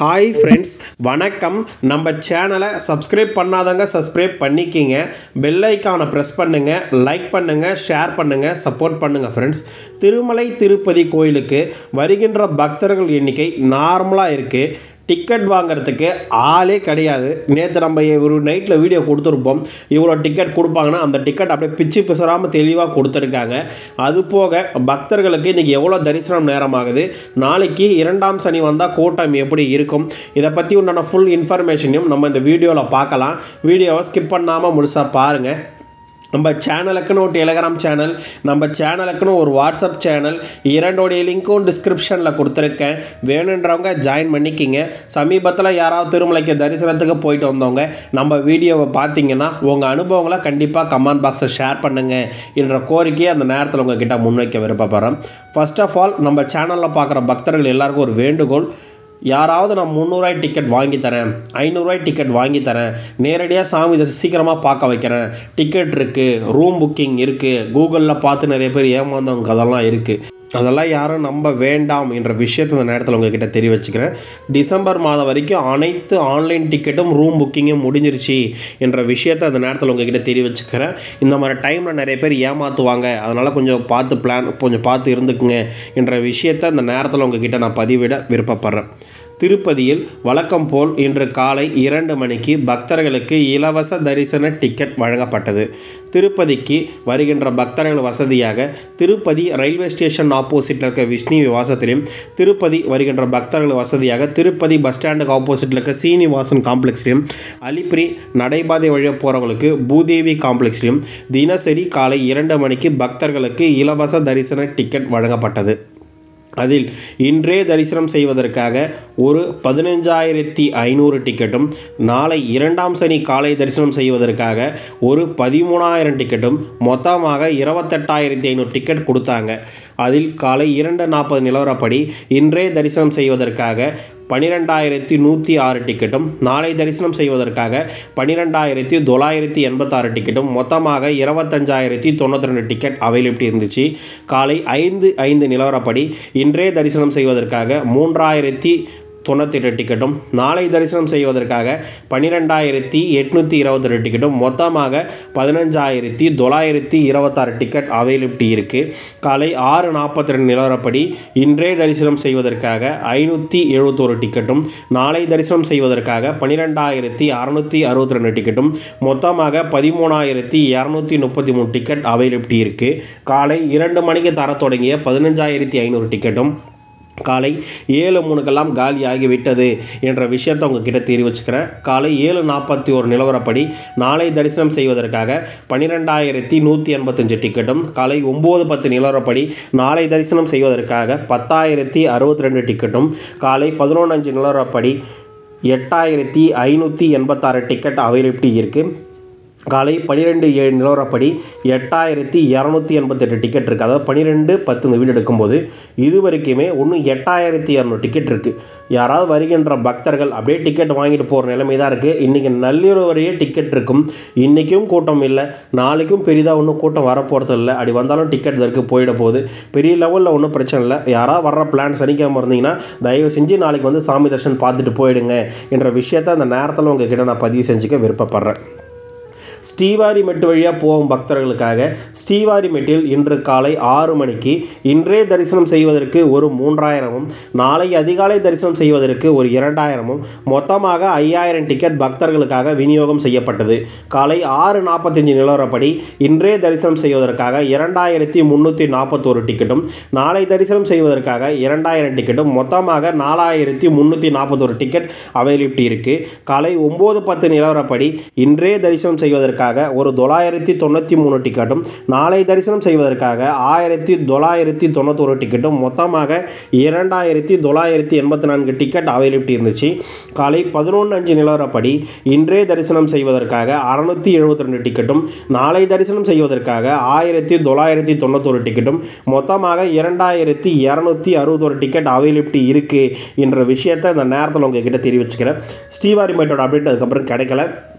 hi friends வணக்கம் நம்ம சேனலை சப்ஸ்கிரைப் பண்ணாதவங்க சப்ஸ்கிரைப் பண்ணிக்கிங்க பெல் ஐக்கானை ப்ரெஸ் பண்ணுங்கள் லைக் பண்ணுங்கள் ஷேர் பண்ணுங்கள் சப்போர்ட் பண்ணுங்கள் ஃப்ரெண்ட்ஸ் திருமலை திருப்பதி கோயிலுக்கு வருகின்ற பக்தர்கள் எண்ணிக்கை நார்மலாக இருக்குது டிக்கெட் வாங்குறதுக்கு ஆளே கிடையாது நேற்று நம்ம ஒரு நைட்டில் வீடியோ கொடுத்துருப்போம் இவ்வளோ டிக்கெட் கொடுப்பாங்கன்னா அந்த டிக்கெட் அப்படியே பிச்சு பிசறாமல் தெளிவாக கொடுத்துருக்காங்க அது போக பக்தர்களுக்கு இன்றைக்கி எவ்வளோ தரிசனம் நேரமாகுது நாளைக்கு இரண்டாம் சனி வந்தால் கூட்டம் எப்படி இருக்கும் இதை பற்றி உண்டான ஃபுல் இன்ஃபர்மேஷனையும் நம்ம இந்த வீடியோவில் பார்க்கலாம் வீடியோவை ஸ்கிப் பண்ணாமல் முழுசாக பாருங்கள் நம்ம சேனலுக்குன்னு ஒரு டெலகிராம் சேனல் நம்ம சேனலுக்குன்னு ஒரு வாட்ஸ்அப் சேனல் இரண்டோடைய லிங்க்கும் டிஸ்கிரிப்ஷனில் கொடுத்துருக்கேன் வேணுன்றவங்க ஜாயின் பண்ணிக்கிங்க சமீபத்தில் யாராவது திருமலைக்கு தரிசனத்துக்கு போயிட்டு வந்தவங்க நம்ம வீடியோவை பார்த்தீங்கன்னா உங்கள் அனுபவங்களை கண்டிப்பாக கமெண்ட் பாக்ஸில் ஷேர் பண்ணுங்கள் என்ற கோரிக்கையை அந்த நேரத்தில் உங்ககிட்ட முன்வைக்க விருப்பப்படுறேன் ஃபர்ஸ்ட் ஆஃப் ஆல் நம்ம சேனலில் பார்க்குற பக்தர்கள் எல்லாருக்கும் ஒரு வேண்டுகோள் யாராவது நான் முந்நூறுவாய் டிக்கெட் வாங்கி தரேன் ஐநூறுரூவாய் டிக்கெட் வாங்கி தரேன் நேரடியாக சாமி தரிசி- சீக்கிரமாக பார்க்க வைக்கிறேன் டிக்கெட் இருக்குது ரூம் புக்கிங் இருக்குது கூகுளில் பார்த்து நிறைய பேர் ஏமாந்தவங்க கதெல்லாம் இருக்குது அதெல்லாம் யாரும் நம்ப வேண்டாம் என்ற விஷயத்தை இந்த நேரத்தில் உங்ககிட்ட தெரிய வச்சுக்கிறேன் டிசம்பர் மாதம் வரைக்கும் அனைத்து ஆன்லைன் டிக்கெட்டும் ரூம் புக்கிங்கும் முடிஞ்சிருச்சு என்ற விஷயத்தை அந்த நேரத்தில் உங்ககிட்ட தெரிய வச்சுக்கிறேன் இந்த மாதிரி டைமில் நிறைய பேர் ஏமாற்றுவாங்க அதனால் கொஞ்சம் பார்த்து பிளான் கொஞ்சம் பார்த்து இருந்துக்குங்க என்ற விஷயத்தை இந்த நேரத்தில் உங்ககிட்ட நான் பதிவிட விருப்பப்படுறேன் திருப்பதியில் வழக்கம் போல் இன்று காலை இரண்டு மணிக்கு பக்தர்களுக்கு இலவச தரிசன டிக்கெட் வழங்கப்பட்டது திருப்பதிக்கு வருகின்ற பக்தர்கள் வசதியாக திருப்பதி ரயில்வே ஸ்டேஷன் ஆப்போசிட்டில் இருக்க விஷ்ணு விவாசத்திலும் திருப்பதி வருகின்ற பக்தர்கள் வசதியாக திருப்பதி பஸ் ஸ்டாண்டுக்கு ஆப்போசிட்டில் இருக்க சீனிவாசன் காம்ப்ளெக்ஸ்லையும் அலிப்ரி நடைபாதை வழியாக போகிறவங்களுக்கு பூதேவி காம்ப்ளெக்ஸ்லையும் தினசரி காலை இரண்டு மணிக்கு பக்தர்களுக்கு இலவச தரிசன டிக்கெட் வழங்கப்பட்டது அதில் இன்றே தரிசனம் செய்வதற்காக ஒரு பதினஞ்சாயிரத்தி ஐநூறு டிக்கெட்டும் நாளை இரண்டாம் சனி காலை தரிசனம் செய்வதற்காக ஒரு பதிமூணாயிரம் டிக்கெட்டும் மொத்தமாக இருபத்தெட்டாயிரத்தி ஐநூறு டிக்கெட் கொடுத்தாங்க அதில் காலை இரண்டு நாற்பது நிலவரப்படி இன்றே தரிசனம் செய்வதற்காக பன்னிரெண்டாயிரத்தி நூற்றி ஆறு டிக்கெட்டும் நாளை தரிசனம் செய்வதற்காக பன்னிரெண்டாயிரத்தி தொள்ளாயிரத்தி எண்பத்தாறு டிக்கெட்டும் மொத்தமாக இருபத்தஞ்சாயிரத்தி தொண்ணூற்றி ரெண்டு டிக்கெட் அவைலபிலிட்டி இருந்துச்சு காலை ஐந்து ஐந்து நிலவரப்படி இன்றே தரிசனம் செய்வதற்காக மூன்றாயிரத்தி தொண்ணூத்தெட்டு டிக்கெட்டும் நாளை தரிசனம் செய்வதற்காக பன்னிரெண்டாயிரத்தி எட்நூற்றி இருபத்தி ரெண்டு டிக்கெட்டும் மொத்தமாக பதினஞ்சாயிரத்தி தொள்ளாயிரத்தி இருபத்தாறு டிக்கெட் அவைலபிலிட்டி இருக்குது காலை ஆறு நாற்பத்தி ரெண்டு நிலவரப்படி இன்றே தரிசனம் செய்வதற்காக ஐநூற்றி எழுபத்தோரு டிக்கெட்டும் நாளை தரிசனம் செய்வதற்காக பன்னிரெண்டாயிரத்தி அறநூற்றி அறுபத்தி ரெண்டு டிக்கெட்டும் மொத்தமாக பதிமூணாயிரத்தி இரநூத்தி முப்பத்தி மூணு டிக்கெட் அவைலபிலிட்டி இருக்குது காலை இரண்டு மணிக்கு தர தொடங்கிய பதினஞ்சாயிரத்தி ஐநூறு டிக்கெட்டும் காலை ஏழு மூணுக்கெல்லாம் காலி ஆகிவிட்டது என்ற விஷயத்தை உங்ககிட்ட தெரிய வச்சுக்கிறேன் காலை ஏழு நாற்பத்தி ஒரு நிலவரப்படி நாளை தரிசனம் செய்வதற்காக பன்னிரெண்டாயிரத்தி நூற்றி எண்பத்தஞ்சு டிக்கெட்டும் காலை ஒம்பது பத்து நிலவரப்படி நாளை தரிசனம் செய்வதற்காக பத்தாயிரத்தி அறுபத்தி ரெண்டு டிக்கெட்டும் காலை பதினொன்று அஞ்சு நிலவரப்படி எட்டாயிரத்தி ஐநூற்றி எண்பத்தாறு டிக்கெட் அவைலபிலிட்டி இருக்குது காலை பன்னிரெண்டு ஏழு நிலவரப்படி எட்டாயிரத்தி இரநூத்தி எண்பத்தெட்டு டிக்கெட் இருக்குது அதாவது பன்னிரெண்டு பத்து இந்த வீடு எடுக்கும்போது இது வரைக்குமே ஒன்றும் எட்டாயிரத்தி இரநூறு டிக்கெட் இருக்குது யாராவது வருகின்ற பக்தர்கள் அப்படியே டிக்கெட் வாங்கிட்டு போகிற நிலைமை தான் இருக்குது இன்றைக்கி நள்ளிரவு வரையே டிக்கெட் இருக்கும் இன்றைக்கும் கூட்டம் இல்லை நாளைக்கும் பெரிதாக ஒன்றும் கூட்டம் வரப்போகிறது இல்லை அப்படி வந்தாலும் டிக்கெட் இதற்கு போயிட போகுது பெரிய லெவலில் ஒன்றும் பிரச்சனை இல்லை யாராவது வர்ற பிளான் சனிக்கிழமை இருந்தீங்கன்னா தயவு செஞ்சு நாளைக்கு வந்து சாமி தரிசனம் பார்த்துட்டு போயிடுங்க என்ற விஷயத்தை அந்த நேரத்தில் உங்ககிட்ட நான் பதிவு செஞ்சுக்க விருப்பப்படுறேன் ஸ்ரீவாரிமெட்டு வழியாக போகும் பக்தர்களுக்காக ஸ்ரீவாரிமெட்டில் இன்று காலை ஆறு மணிக்கு இன்றே தரிசனம் செய்வதற்கு ஒரு மூன்றாயிரமும் நாளை அதிகாலை தரிசனம் செய்வதற்கு ஒரு இரண்டாயிரமும் மொத்தமாக ஐயாயிரம் டிக்கெட் பக்தர்களுக்காக விநியோகம் செய்யப்பட்டது காலை ஆறு நாற்பத்தஞ்சு நிலவரப்படி இன்றே தரிசனம் செய்வதற்காக இரண்டாயிரத்தி முந்நூற்றி நாற்பத்தோரு டிக்கெட்டும் நாளை தரிசனம் செய்வதற்காக இரண்டாயிரம் டிக்கெட்டும் மொத்தமாக நாலாயிரத்தி முந்நூற்றி நாற்பத்தோரு டிக்கெட் அவைலபிலிட்டி இருக்குது காலை ஒம்பது பத்து நிலவரப்படி இன்றே தரிசனம் செய்வதற்காக ஒரு தொள்ளாயிரத்தி தொண்ணூற்றி மூணு டிக்கெட்டும் நாளை தரிசனம் செய்வதற்காக ஆயிரத்தி தொள்ளாயிரத்தி தொண்ணூத்தொரு டிக்கெட்டும் மொத்தமாக இரண்டாயிரத்தி தொள்ளாயிரத்தி எண்பத்தி நான்கு டிக்கெட் அவைலபிலிட்டி இருந்துச்சு காலை பதினொன்று அஞ்சு நிலவரப்படி இன்றே தரிசனம் செய்வதற்காக அறநூற்றி எழுபத்தி ரெண்டு டிக்கெட்டும் நாளை தரிசனம் செய்வதற்காக ஆயிரத்தி தொள்ளாயிரத்தி தொண்ணூத்தொரு டிக்கெட்டும் மொத்தமாக இரண்டாயிரத்தி இரநூத்தி அறுபத்தொரு டிக்கெட் அவைலபிலிட்டி இருக்குது என்ற விஷயத்தை இந்த நேரத்தில் உங்ககிட்ட தெரிவிச்சுக்கிறேன் ஸ்ரீவாரிமேட்டோட அப்டேட் அதுக்கப்புறம் கிடைக்கல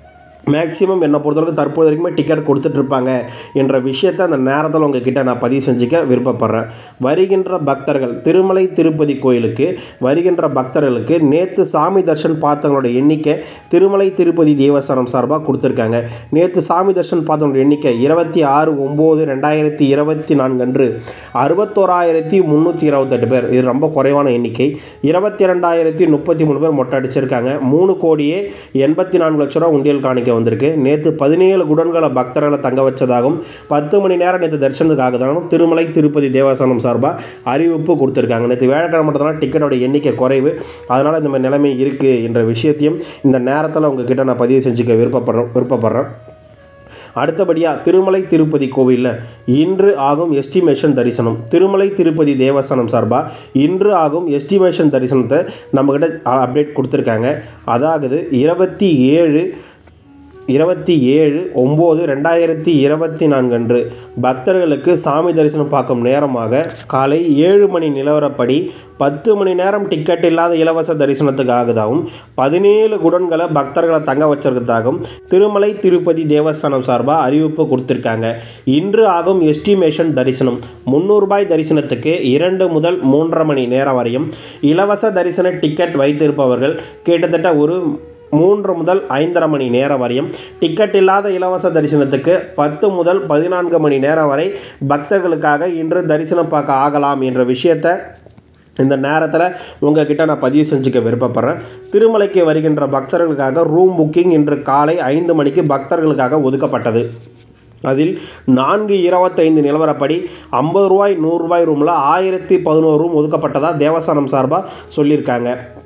மேக்ஸிமம் என்னை பொறுத்தளவுக்கு தற்போது வரைக்குமே டிக்கெட் கொடுத்துட்ருப்பாங்க என்ற விஷயத்தை அந்த நேரத்தில் உங்ககிட்ட நான் பதிவு செஞ்சுக்க விருப்பப்படுறேன் வருகின்ற பக்தர்கள் திருமலை திருப்பதி கோயிலுக்கு வருகின்ற பக்தர்களுக்கு நேற்று சாமி தர்ஷன் பார்த்தவங்களோட எண்ணிக்கை திருமலை திருப்பதி தேவஸ்தானம் சார்பாக கொடுத்துருக்காங்க நேற்று சாமி தர்ஷன் பார்த்தவங்களோட எண்ணிக்கை இருபத்தி ஆறு ஒம்பது ரெண்டாயிரத்தி இருபத்தி நான்கு அன்று அறுபத்தோராயிரத்தி முந்நூற்றி இருபத்தெட்டு பேர் இது ரொம்ப குறைவான எண்ணிக்கை இருபத்தி ரெண்டாயிரத்தி முப்பத்தி மூணு பேர் மொட்டை அடிச்சிருக்காங்க மூணு கோடியே எண்பத்தி நான்கு லட்ச ரூபா உண்டியல் காணிக்க வந்திருக்கு நேற்று பதினேழு குடன்களை பக்தர்களை தங்க வச்சதாகவும் பத்து மணி நேரம் நேற்று தரிசனத்துக்காக தானும் திருமலை திருப்பதி தேவஸ்தானம் சார்பாக அறிவிப்பு கொடுத்துருக்காங்க நேற்று வேலைக்கிழமை மட்டும்தான் டிக்கெட்டோட எண்ணிக்கை குறைவு அதனால் இந்த மாதிரி நிலைமை இருக்குது என்ற விஷயத்தையும் இந்த நேரத்தில் உங்ககிட்ட நான் பதிவு செஞ்சுக்க விருப்பப்படுறேன் விருப்பப்படுறேன் அடுத்தபடியாக திருமலை திருப்பதி கோவிலில் இன்று ஆகும் எஸ்டிமேஷன் தரிசனம் திருமலை திருப்பதி தேவஸ்தானம் சார்பாக இன்று ஆகும் எஸ்டிமேஷன் தரிசனத்தை நம்மக்கிட்ட அப்டேட் கொடுத்துருக்காங்க அதாவது இருபத்தி ஏழு இருபத்தி ஏழு ஒம்பது ரெண்டாயிரத்தி இருபத்தி நான்கு அன்று பக்தர்களுக்கு சாமி தரிசனம் பார்க்கும் நேரமாக காலை ஏழு மணி நிலவரப்படி பத்து மணி நேரம் டிக்கெட் இல்லாத இலவச தரிசனத்துக்காகவும் பதினேழு குடன்களை பக்தர்களை தங்க வச்சிருக்கிறதாகவும் திருமலை திருப்பதி தேவஸ்தானம் சார்பாக அறிவிப்பு கொடுத்துருக்காங்க இன்று ஆகும் எஸ்டிமேஷன் தரிசனம் முந்நூறுபாய் தரிசனத்துக்கு இரண்டு முதல் மூன்றரை மணி நேரம் வரையும் இலவச தரிசன டிக்கெட் வைத்திருப்பவர்கள் கிட்டத்தட்ட ஒரு மூன்று முதல் ஐந்தரை மணி நேரம் வரையும் டிக்கெட் இல்லாத இலவச தரிசனத்துக்கு பத்து முதல் பதினான்கு மணி நேரம் வரை பக்தர்களுக்காக இன்று தரிசனம் பார்க்க ஆகலாம் என்ற விஷயத்தை இந்த நேரத்தில் உங்ககிட்ட நான் பதிவு செஞ்சுக்க விருப்பப்படுறேன் திருமலைக்கு வருகின்ற பக்தர்களுக்காக ரூம் புக்கிங் இன்று காலை ஐந்து மணிக்கு பக்தர்களுக்காக ஒதுக்கப்பட்டது அதில் நான்கு இருபத்தைந்து நிலவரப்படி ஐம்பது ரூபாய் நூறுரூபாய் ரூமில் ஆயிரத்தி பதினோரு ரூம் ஒதுக்கப்பட்டதாக தேவஸ்தானம் சார்பாக சொல்லியிருக்காங்க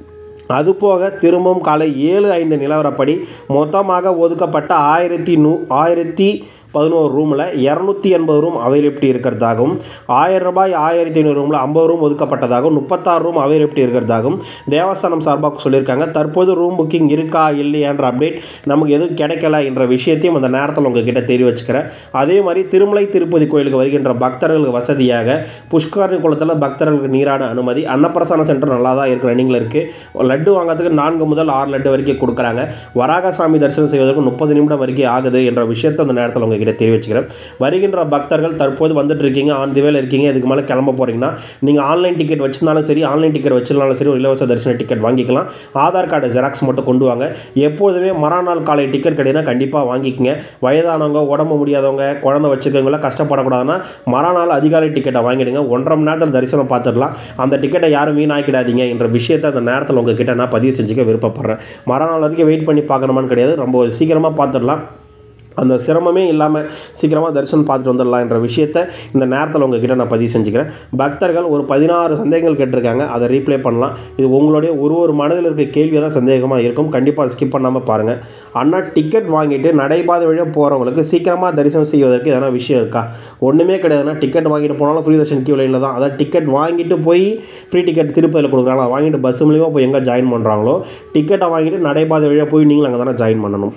அதுபோக திரும்பவும் காலை ஏழு ஐந்து நிலவரப்படி மொத்தமாக ஒதுக்கப்பட்ட ஆயிரத்தி நூ ஆயிரத்தி பதினோரு ரூமில் இரநூத்தி எண்பது ரூம் அவைலபிலிட்டி இருக்கிறதாகவும் ஆயிரம் ரூபாய் ஆயிரத்தி ஐநூறு ரூமில் ஐம்பது ரூம் ஒதுக்கப்பட்டதாகவும் முப்பத்தாறு ரூம் அவைலபிலிட்டி இருக்கிறதாகவும் தேவஸ்தானம் சார்பாக சொல்லியிருக்காங்க தற்போது ரூம் புக்கிங் இருக்கா இல்லையான்ற அப்டேட் நமக்கு எதுவும் கிடைக்கல என்ற விஷயத்தையும் அந்த நேரத்தில் உங்ககிட்ட தெரிய வச்சுக்கிறேன் அதே மாதிரி திருமலை திருப்பதி கோயிலுக்கு வருகின்ற பக்தர்களுக்கு வசதியாக புஷ்கரணி குளத்தில் பக்தர்களுக்கு நீராட அனுமதி அன்னப்பிரசான சென்டர் நல்லா தான் இருக்கு ரன்னிங்கில் இருக்குது லட்டு வாங்கிறதுக்கு நான்கு முதல் ஆறு லட்டு வரைக்கும் கொடுக்குறாங்க வராகசாமி தரிசனம் செய்வதற்கு முப்பது நிமிடம் வரைக்கும் ஆகுது என்ற விஷயத்தை அந்த நேரத்தில் உங்ககிட்ட தெரிவிச்சுக்கிறேன் வருகின்ற பக்தர்கள் தற்போது வந்துட்டு இருக்கீங்க ஆன் தி வேலை இருக்கீங்க இதுக்கு மேலே கிளம்ப போகிறீங்கன்னா நீங்கள் ஆன்லைன் டிக்கெட் வச்சிருந்தாலும் சரி ஆன்லைன் டிக்கெட் வச்சிருந்தாலும் சரி ஒரு இலவச தரிசன டிக்கெட் வாங்கிக்கலாம் ஆதார் கார்டு ஜெராக்ஸ் மட்டும் கொண்டு வாங்க எப்போதுமே மறுநாள் காலை டிக்கெட் கிடையாது கண்டிப்பாக வாங்கிக்கங்க வயதானவங்க உடம்பு முடியாதவங்க குழந்தை வச்சுருக்கவங்களாம் கஷ்டப்படக்கூடாதுன்னா மறுநாள் அதிகாலை டிக்கெட்டை வாங்கிடுங்க ஒன்றரை மணி நேரத்தில் தரிசனம் பார்த்துடலாம் அந்த டிக்கெட்டை யாரும் வீணாக்கிடாதீங்க என்ற விஷயத்தை அந்த நேரத்தில் உங்ககிட்ட நான் பதிவு செஞ்சுக்க விருப்பப்படுறேன் மறுநாள் வரைக்கும் வெயிட் பண்ணி பார்க்கணுமான்னு கிடையாது ரொம்ப சீக்கிரமாக பார்த்துடலாம் அந்த சிரமமே இல்லாமல் சீக்கிரமாக தரிசனம் பார்த்துட்டு வந்துடலாம் என்ற விஷயத்தை இந்த நேரத்தில் உங்ககிட்ட நான் பதிவு செஞ்சுக்கிறேன் பக்தர்கள் ஒரு பதினாறு சந்தேகங்கள் கேட்டிருக்காங்க அதை ரீப்ளே பண்ணலாம் இது உங்களுடைய ஒரு ஒரு மனதில் இருக்க கேள்வியாக தான் சந்தேகமாக இருக்கும் கண்டிப்பாக ஸ்கிப் பண்ணாமல் பாருங்கள் அண்ணா டிக்கெட் வாங்கிட்டு நடைபாதை வழியாக போகிறவங்களுக்கு சீக்கிரமாக தரிசனம் செய்வதற்கு எதனா விஷயம் இருக்கா ஒன்றுமே கிடையாதுன்னா டிக்கெட் வாங்கிட்டு போனாலும் ஃப்ரீ தர்ஷன் கியூ லைனில் தான் அதாவது டிக்கெட் வாங்கிட்டு போய் ஃப்ரீ டிக்கெட் திருப்பதியில் கொடுக்குறாங்களா வாங்கிட்டு பஸ் மூலியமாக போய் எங்கே ஜாயின் பண்ணுறாங்களோ டிக்கெட்டை வாங்கிட்டு நடைபாதை வழியாக போய் நீங்களும் அங்கே தானே ஜாயின் பண்ணணும்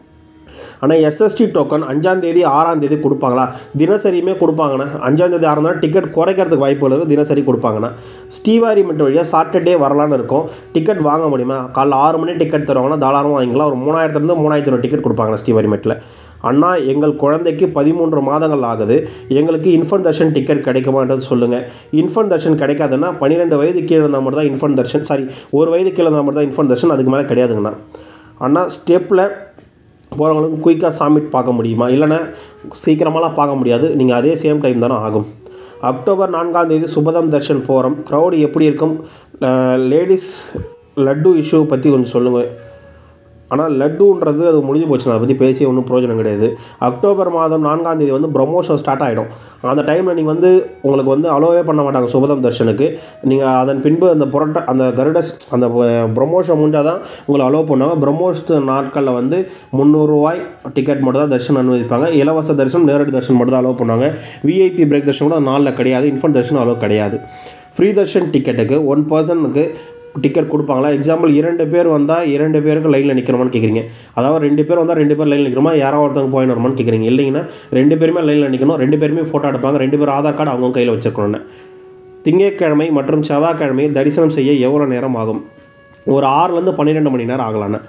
ஆனால் எஸ்எஸ்டி டோக்கன் அஞ்சாந்தேதி ஆறாந்தேதி கொடுப்பாங்களா தினசரியுமே கொடுப்பாங்கண்ணா அஞ்சாந்தேதி ஆறாம் தேதி டிக்கெட் குறைக்கிறதுக்கு வாய்ப்புகள் இருக்குது தினசரி கொடுப்பாங்கண்ணா ஸ்ரீவாரி மட்டும் வழியாக சாட்டர்டே வரலான்னு இருக்கும் டிக்கெட் வாங்க முடியுமா காலைல ஆறு மணி டிக்கெட் தருவாங்கன்னா தாராளமாக வாங்கிக்கலாம் ஒரு மூணாயிரத்துலேருந்து மூணாயிரத்தி ஐநூறு டிக்கெட் கொடுப்பாங்கண்ணா ஸ்ரீவாரி மெட்டில் அண்ணா எங்கள் குழந்தைக்கு பதிமூன்று மாதங்கள் ஆகுது எங்களுக்கு இன்ஃபன்ட் தர்ஷன் டிக்கெட் கிடைக்குமான்றது சொல்லுங்கள் இன்ஃபன்ட் தர்ஷன் கிடைக்காதுன்னா பன்னிரெண்டு வயது கீழே இருந்தால் மட்டும் தான் இன்ஃபன்ட் தர்ஷன் சாரி ஒரு வயது கீழே இருந்தால் மட்டும் தான் இன்ஃபன்ட் தர்ஷன் அதுக்கு மேலே கிடையாதுங்கண்ணா அண்ணா ஸ்டெப்பில் போகிறவங்களுக்கு குயிக்காக சாமிட் பார்க்க முடியுமா இல்லைன்னா சீக்கிரமாலாம் பார்க்க முடியாது நீங்கள் அதே சேம் டைம் தானே ஆகும் அக்டோபர் நான்காம் தேதி சுபதம் தர்ஷன் போகிறோம் க்ரௌடு எப்படி இருக்கும் லேடிஸ் லட்டு இஷ்யூ பற்றி கொஞ்சம் சொல்லுங்கள் ஆனால் லட்டுன்றது அது முடிஞ்சு போச்சு அதை பற்றி பேசி ஒன்றும் பிரயோஜனம் கிடையாது அக்டோபர் மாதம் நான்காம் தேதி வந்து ப்ரொமோஷன் ஸ்டார்ட் ஆகிடும் அந்த டைமில் நீங்கள் வந்து உங்களுக்கு வந்து அலோவே பண்ண மாட்டாங்க சுபதம் தர்ஷனுக்கு நீங்கள் அதன் பின்பு அந்த புரட்ட அந்த கருடஸ் அந்த ப்ரொமோஷன் முடிஞ்சால் தான் உங்களை அலோவ் பண்ணுவாங்க ப்ரொமோஷன் நாட்களில் வந்து முந்நூறுரூவாய் டிக்கெட் மட்டும் தான் தர்ஷனம் அனுமதிப்பாங்க இலவச தரிசனம் நேரடி தரிசனம் மட்டும் தான் அலோவ் பண்ணுவாங்க விஐபி பிரேக் தர்ஷன் கூட நாளில் கிடையாது இன்ஃபன்ட் தர்ஷனம் அலோவ் கிடையாது ஃப்ரீ தர்ஷன் டிக்கெட்டுக்கு ஒன் பர்சனுக்கு டிக்கெட் கொடுப்பாங்களா எக்ஸாம்பிள் இரண்டு பேர் வந்தால் இரண்டு பேருக்கு லைனில் நிற்கிறோமான்னு கேட்குறீங்க அதாவது ரெண்டு பேர் வந்தால் ரெண்டு பேர் லைனில் நிற்கிறோமா யாரோ ஒருத்தவங்க போயின்னு வருமான்னு கேட்குறீங்க இல்லைங்கன்னா ரெண்டு பேருமே லைனில் நிற்கணும் ரெண்டு பேருமே ஃபோட்டோ எடுப்பாங்க ரெண்டு பேர் ஆதார் கார்டு அவங்க கையில் வச்சுருக்கணும்னு திங்கட்கிழமை மற்றும் செவ்வாய்க்கிழமை தரிசனம் செய்ய எவ்வளோ நேரம் ஆகும் ஒரு ஆறுலேருந்து பன்னிரெண்டு மணி நேரம் ஆகலான்னு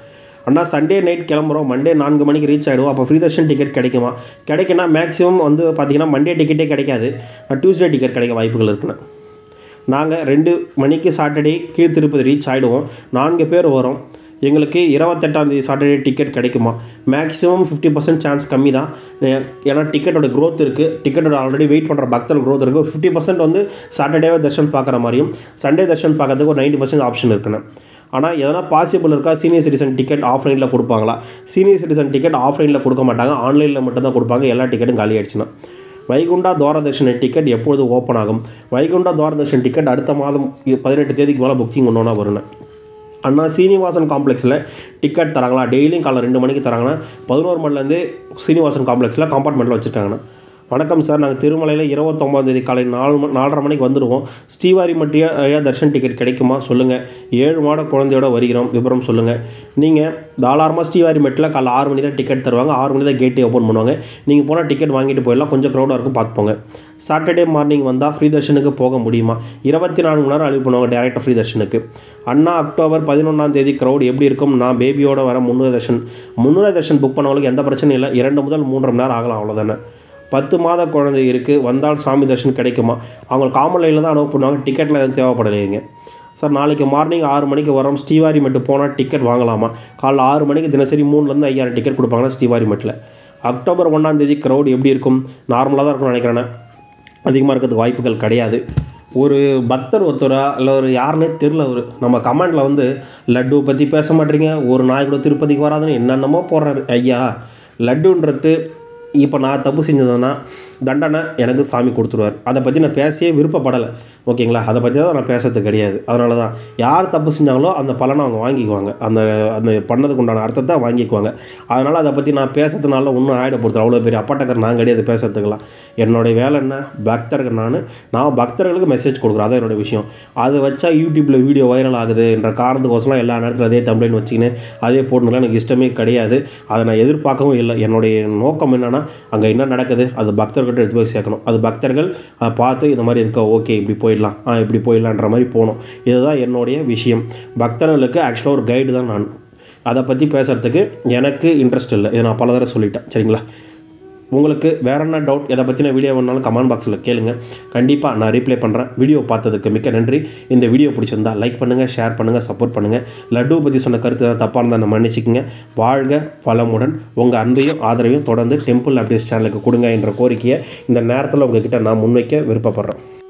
அண்ணா சண்டே நைட் கிளம்புறோம் மண்டே நான்கு மணிக்கு ரீச் ஆகிடுவோம் அப்போ ஃப்ரீ தர்ஷன் டிக்கெட் கிடைக்குமா கிடைக்குன்னா மேக்ஸிமம் வந்து பார்த்தீங்கன்னா மண்டே டிக்கெட்டே கிடைக்காது டியூஸ்டே டிக்கெட் கிடைக்க வாய்ப்புகள் இருக்குண்ணா நாங்கள் ரெண்டு மணிக்கு சாட்டர்டே கீழ் திருப்பதி ரீச் ஆகிடுவோம் நான்கு பேர் வரோம் எங்களுக்கு இருபத்தெட்டாந்தேதி சாட்டர்டே டிக்கெட் கிடைக்குமா மேக்ஸிமம் ஃபிஃப்டி பர்சன்ட் சான்ஸ் கம்மி தான் ஏ- ஏன்னா டிக்கெட்டோட growth இருக்குது டிக்கெட்டோட ஆல்ரெடி வெயிட் பண்ணுற பக்தர் growth இருக்குது ஒரு ஃபிஃப்டி பர்சன்ட் வந்து சாட்டர்டேவே தர்ஷன் பார்க்குற மாதிரியும் சண்டே தர்ஷன் பார்க்கறதுக்கு ஒரு நைன்ட்டி பர்சன்ட் ஆப்ஷன் இருக்குண்ணே ஆனால் எதனா பாசிபிள் இருக்கா சீனியர் சிட்டிசன் டிக்கெட் ஆஃப்லைனில் கொடுப்பாங்களா சீனியர் சிட்டிசன் டிக்கெட் ஆஃப்லைனில் கொடுக்க மாட்டாங்க ஆன்லைனில் மட்டும்தான் கொடுப்பாங்க எல்லா டிக்கெட்டும் காலி ஆயிடுச்சுன்னா வைகுண்டா தூரதர்ஷன் டிக்கெட் எப்பொழுது ஓப்பன் ஆகும் வைகுண்டா தூரதர்ஷன் டிக்கெட் அடுத்த மாதம் இ- பதினெட்டு தேதிக்கு மேலே புக்கிங் ஒன்றா வரும்ண்ணே அண்ணா சீனிவாசன் காம்ப்ளெக்ஸில் டிக்கெட் தராங்களா டெய்லியும் காலை ரெண்டு மணிக்கு தராங்கன்னா பதினோரு மணிலேருந்து சீனிவாசன் காம்ப்ளெக்ஸில் கம்பார்ட்மெண்ட்டில் வச்சுருக்காங்கண்ணா வணக்கம் சார் நாங்கள் திருமலையில் இருபத்தொம்பதாந்தேதி காலை நாலு மணி நாலரை மணிக்கு வந்துடுவோம் ஸ்ரீவாரி மட்டிய ஐயா தர்ஷன் டிக்கெட் கிடைக்குமா சொல்லுங்கள் ஏழு மாத குழந்தையோட வருகிறோம் விவரம் சொல்லுங்கள் நீங்கள் தாராளமாக ஸ்ரீவாரி மெட்டில் காலை ஆறு மணி தான் டிக்கெட் தருவாங்க ஆறு மணி தான் கேட்டே ஓப்பன் பண்ணுவாங்க நீங்கள் போனால் டிக்கெட் வாங்கிட்டு போயிடலாம் கொஞ்சம் க்ரௌடாக இருக்கும் பார்த்துப்போங்க சாட்டர்டே மார்னிங் வந்தால் ஃப்ரீ தர்ஷனுக்கு போக முடியுமா இருபத்தி நான்கு மணி நேரம் அழிவு பண்ணுவாங்க டேரெக்டாக ஃப்ரீ தர்ஷனுக்கு அண்ணா அக்டோபர் பதினொன்றாம் தேதி க்ரௌட் எப்படி இருக்கும் நான் பேபியோட வர முன்னூறு தர்ஷன் முன்னூறு தர்ஷன் புக் பண்ணவங்களுக்கு எந்த பிரச்சனையும் இல்லை இரண்டு முதல் மூன்றரை மணி நேரம் ஆகலாம் அவ்வளோதானே பத்து மாத குழந்தை இருக்குது வந்தால் சாமி தர்ஷன் கிடைக்குமா அவங்க காமன் லைனில் தான் அனுப்ப பண்ணுவாங்க டிக்கெட்டில் எதுவும் தேவைப்படலைங்க சார் நாளைக்கு மார்னிங் ஆறு மணிக்கு வரோம் ஸ்ரீவாரி மட்டும் போனால் டிக்கெட் வாங்கலாமா காலைல ஆறு மணிக்கு தினசரி மூணுலேருந்து ஐயாயிரம் டிக்கெட் கொடுப்பாங்கன்னா ஸ்ரீவாரி மட்டில் அக்டோபர் ஒன்றாம் தேதி க்ரௌட் எப்படி இருக்கும் நார்மலாக தான் இருக்கும்னு நினைக்கிறேன் அதிகமாக இருக்கிறதுக்கு வாய்ப்புகள் கிடையாது ஒரு பக்தர் ஒருத்தரா இல்லை ஒரு யாருன்னே தெரில அவர் நம்ம கமெண்டில் வந்து லட்டு பற்றி பேச மாட்டீங்க ஒரு நாய் கூட திருப்பதிக்கு வராதுன்னு என்னென்னமோ போடுறாரு ஐயா லட்டுன்றது இப்போ நான் தப்பு செஞ்சதுன்னா தண்டனை எனக்கு சாமி கொடுத்துருவார் அதை பற்றி நான் பேசவே விருப்பப்படலை ஓகேங்களா அதை பற்றி தான் நான் பேசுறது கிடையாது அதனால தான் யார் தப்பு செஞ்சாங்களோ அந்த பலனை அவங்க வாங்கிக்குவாங்க அந்த அந்த பண்ணதுக்கு உண்டான அர்த்தத்தை வாங்கிக்குவாங்க அதனால் அதை பற்றி நான் பேசுறதுனால ஒன்றும் ஆகிட பொறுத்து அவ்வளோ பெரிய அப்பட்டக்கர் நான் கிடையாது பேசுறதுக்கெல்லாம் என்னுடைய வேலை என்ன பக்தர்கள் நான் நான் பக்தர்களுக்கு மெசேஜ் கொடுக்குறேன் அதான் என்னோட விஷயம் அதை வச்சா யூடியூப்பில் வீடியோ வைரல் ஆகுது என்ற காரணத்துக்கோசரம் எல்லா நேரத்தில் அதே தம்ப்ளைன் வச்சுக்கின்னு அதே போட்டுலாம் எனக்கு இஷ்டமே கிடையாது அதை நான் எதிர்பார்க்கவும் இல்லை என்னுடைய நோக்கம் என்னென்னா அங்கே என்ன நடக்குது அது பக்தர்கிட்ட எடுத்து போய் சேர்க்கணும் அது பக்தர்கள் அதை பார்த்து இந்த மாதிரி இருக்க ஓகே இப்படி போயிடலாம் ஆ இப்படி போயிடலான்ற மாதிரி போகணும் இதுதான் என்னுடைய விஷயம் பக்தர்களுக்கு ஆக்சுவலாக ஒரு கைடு தான் நான் அதை பற்றி பேசுகிறதுக்கு எனக்கு இன்ட்ரெஸ்ட் இல்லை இதை நான் பல தடவை சொல்லிட்டேன் சரிங்களா உங்களுக்கு வேற என்ன டவுட் எதை பற்றின வீடியோ வேணாலும் கமெண்ட் பாக்ஸில் கேளுங்க கண்டிப்பாக நான் ரீப்ளை பண்ணுறேன் வீடியோ பார்த்ததுக்கு மிக்க நன்றி இந்த வீடியோ பிடிச்சிருந்தா லைக் பண்ணுங்கள் ஷேர் பண்ணுங்கள் சப்போர்ட் பண்ணுங்கள் லட்டு பற்றி சொன்ன கருத்து ஏதாவது தப்பாக இருந்தால் நான் மன்னிச்சிக்கங்க வாழ்க வளமுடன் உங்கள் அன்பையும் ஆதரவையும் தொடர்ந்து டெம்பிள் அப்டேட்ஸ் சேனலுக்கு கொடுங்க என்ற கோரிக்கையை இந்த நேரத்தில் உங்ககிட்ட நான் முன்வைக்க விருப்பப்படுறேன்